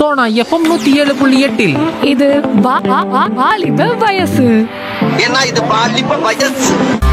Sona FM நூத்தி ஏழு புள்ளி எட்டில் இது வா- வா- வா- வாலிப வயசு ஏன்னா இது பாலிப்ப வயசு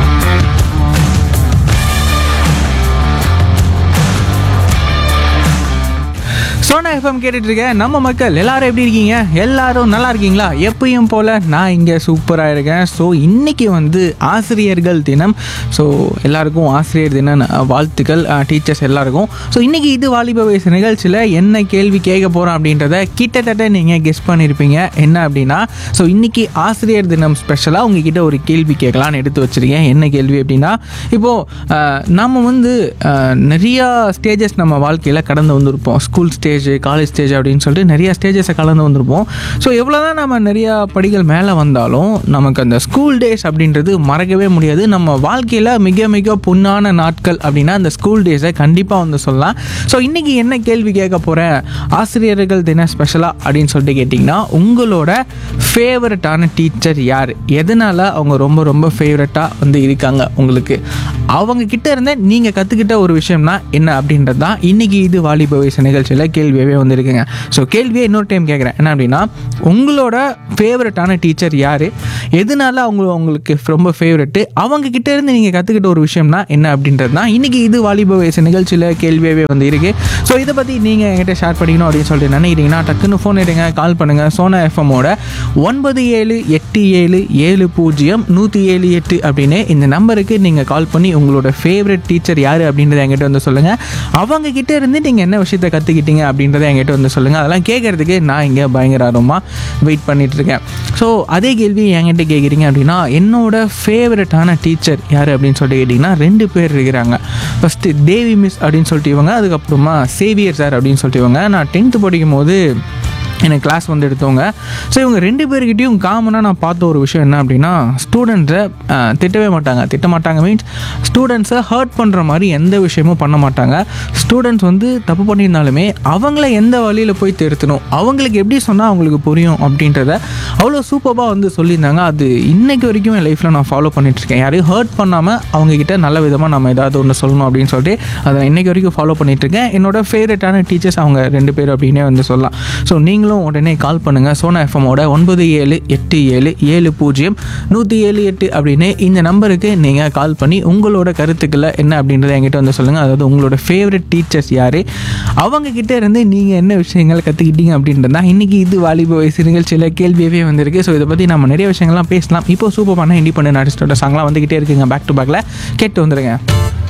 சோனா எஃப்எம் கேட்டுட்டு இருக்கேன் நம்ம மக்கள் எல்லாரும் எப்படி இருக்கீங்க எல்லாரும் நல்லா இருக்கீங்களா எப்பயும் போல நான் இங்கே சூப்பராக இருக்கேன் ஸோ இன்னைக்கு வந்து ஆசிரியர்கள் தினம் ஸோ எல்லாருக்கும் ஆசிரியர் தின ந- வாழ்த்துக்கள் டீச்சர்ஸ் எல்லாருக்கும் ஸோ இன்னைக்கு இது வாலிப வயசு நிகழ்ச்சியில் என்ன கேள்வி கேட்க போகிறோம் அப்படின்றத கிட்டத்தட்ட நீங்கள் கெஸ் பண்ணியிருப்பீங்க என்ன அப்படின்னா ஸோ இன்னைக்கு ஆசிரியர் தினம் ஸ்பெஷலாக உங்ககிட்ட ஒரு கேள்வி கேட்கலான்னு எடுத்து வச்சிருக்கேன் என்ன கேள்வி அப்படின்னா இப்போது நம்ம வந்து அஹ், நிறையா ஸ்டேஜஸ் நம்ம வாழ்க்கையில் கடந்து வந்திருப்போம் ஸ்கூல் ஸ்டேஜ் காலேஜ் ஸ்டேஜ் அப்படின்னு சொல்லிட்டு நிறைய ஸ்டேஜஸை கலந்து வந்திருப்போம் ஸோ எவ்வளோ தான் நம்ம நிறையா படிகள் மேலே வந்தாலும் நமக்கு அந்த ஸ்கூல் டேஸ் அப்படின்றது மறக்கவே முடியாது நம்ம வாழ்க்கையில் மிக மிக பொன்னான நாட்கள் அப்படின்னா அந்த ஸ்கூல் டேஸை கண்டிப்பாக வந்து சொல்லலாம் ஸோ இன்றைக்கி என்ன கேள்வி கேட்க போகிறேன் ஆசிரியர்கள் தின ஸ்பெஷலாக அப்படின்னு சொல்லிட்டு கேட்டிங்கன்னா உங்களோட ஃபேவரட்டான டீச்சர் யார் எதனால் அவங்க ரொம்ப ரொம்ப ஃபேவரட்டாக வந்து இருக்காங்க உங்களுக்கு அவங்க கிட்ட இருந்த நீங்கள் கற்றுக்கிட்ட ஒரு விஷயம்னா என்ன அப்படின்றது தான் இன்றைக்கி இது வாலிப வயசு நிகழ்ச்சியில் கேள்வியாகவே வந்திருக்குங்க ஸோ கேள்வியை இன்னொரு டைம் கேட்குறேன் என்ன அப்படின்னா உங்களோட ஃபேவரட்டான டீச்சர் யார் எதனால அவங்க உங்களுக்கு ரொம்ப ஃபேவரெட்டு அவங்க கிட்ட இருந்து நீங்கள் கற்றுக்கிட்ட ஒரு விஷயம்னா என்ன அப்படின்றது தான் இன்றைக்கி இது வாலிப வயசு நிகழ்ச்சியில் கேள்வியாகவே வந்து இருக்கு ஸோ இதை பற்றி நீங்கள் என்கிட்ட ஷேர் பண்ணிக்கணும் அப்படின்னு சொல்லிட்டு நினைக்கிறீங்கன்னா டக்குன்னு ஃபோன் எடுங்க கால் பண்ணுங்கள் சோனா எஃப்எம்மோட ஒன்பது ஏழு எட்டு ஏழு ஏழு பூஜ்ஜியம் நூற்றி ஏழு எட்டு அப்படின்னு இந்த நம்பருக்கு நீங்கள் கால் பண்ணி உங்களோட ஃபேவரட் டீச்சர் யார் அப்படின்றத என்கிட்ட வந்து சொல்லுங்கள் அவங்க கிட்ட இருந்து நீங்கள் என்ன விஷயத்தை கற்றுக்கிட்டீங்க அப்படின்றத என்கிட்ட வந்து சொல்லுங்கள் அதெல்லாம் கேட்குறதுக்கு நான் இங்கே பயங்கர ஆர்வமாக வெயிட் பண்ணிட்டு இருக்கேன் ஸோ அதே கேள்வி என்கிட்ட கேட்குறீங்க அப்படின்னா என்னோட ஃபேவரட்டான டீச்சர் யார் அப்படின்னு சொல்லிட்டு கேட்டிங்கன்னா ரெண்டு பேர் இருக்கிறாங்க ஃபஸ்ட்டு தேவி மிஸ் அப்படின்னு சொல்லிட்டு இவங்க அதுக்கப்புறமா சேவியர் சார் அப்படின்னு சொல்லிட்டு இவங்க நான் டென்த்து படிக்கும் போது எனக்கு கிளாஸ் வந்து எடுத்தவங்க ஸோ இவங்க ரெண்டு பேர்கிட்டையும் காமனாக நான் பார்த்த ஒரு விஷயம் என்ன அப்படின்னா ஸ்டூடெண்ட்ஸை திட்டவே மாட்டாங்க திட்ட மாட்டாங்க மீன்ஸ் ஸ்டூடெண்ட்ஸை ஹர்ட் பண்ணுற மாதிரி எந்த விஷயமும் பண்ண மாட்டாங்க ஸ்டூடெண்ட்ஸ் வந்து தப்பு பண்ணியிருந்தாலுமே அவங்கள எந்த வழியில் போய் திருத்தணும் அவங்களுக்கு எப்படி சொன்னால் அவங்களுக்கு புரியும் அப்படின்றத அவ்வளோ சூப்பராக வந்து சொல்லியிருந்தாங்க அது இன்னைக்கு வரைக்கும் என் லைஃப்பில் நான் ஃபாலோ பண்ணிகிட்ருக்கேன் யாரையும் ஹர்ட் பண்ணாமல் அவங்கக்கிட்ட நல்ல விதமாக நம்ம ஏதாவது ஒன்று சொல்லணும் அப்படின்னு சொல்லிட்டு அதை நான் இன்னைக்கு வரைக்கும் ஃபாலோ பண்ணிகிட்ருக்கேன் என்னோட ஃபேவரட்டான டீச்சர்ஸ் அவங்க ரெண்டு பேர் அப்படின்னே வந்து சொல்லலாம் ஸோ நீங்களும் உடனே கால் பண்ணுங்கள் சோனா எஃப்எம்மோட ஒன்பது ஏழு எட்டு ஏழு ஏழு பூஜ்ஜியம் நூற்றி ஏழு எட்டு அப்படின்னு இந்த நம்பருக்கு நீங்கள் கால் பண்ணி உங்களோட கருத்துக்களை என்ன அப்படின்றத என்கிட்ட வந்து சொல்லுங்கள் அதாவது உங்களோட ஃபேவரட் டீச்சர்ஸ் யார் அவங்க கிட்ட இருந்து நீங்கள் என்ன விஷயங்கள் கற்றுக்கிட்டீங்க அப்படின்றது தான் இன்றைக்கி இது வாலிப வயசு நிகழ்ச்சியில் கேள்வியவே வந்திருக்கு ஸோ இதை பற்றி நம்ம நிறைய விஷயங்கள்லாம் பேசலாம் இப்போ சூப்பர் பண்ண இண்டிபெண்ட் ஆர்டிஸ்டோட சாங்லாம் வந்துக்கிட்டே இருக்குங்க பேக் டு பேக்கில் கேட்டு வந்துடுங்க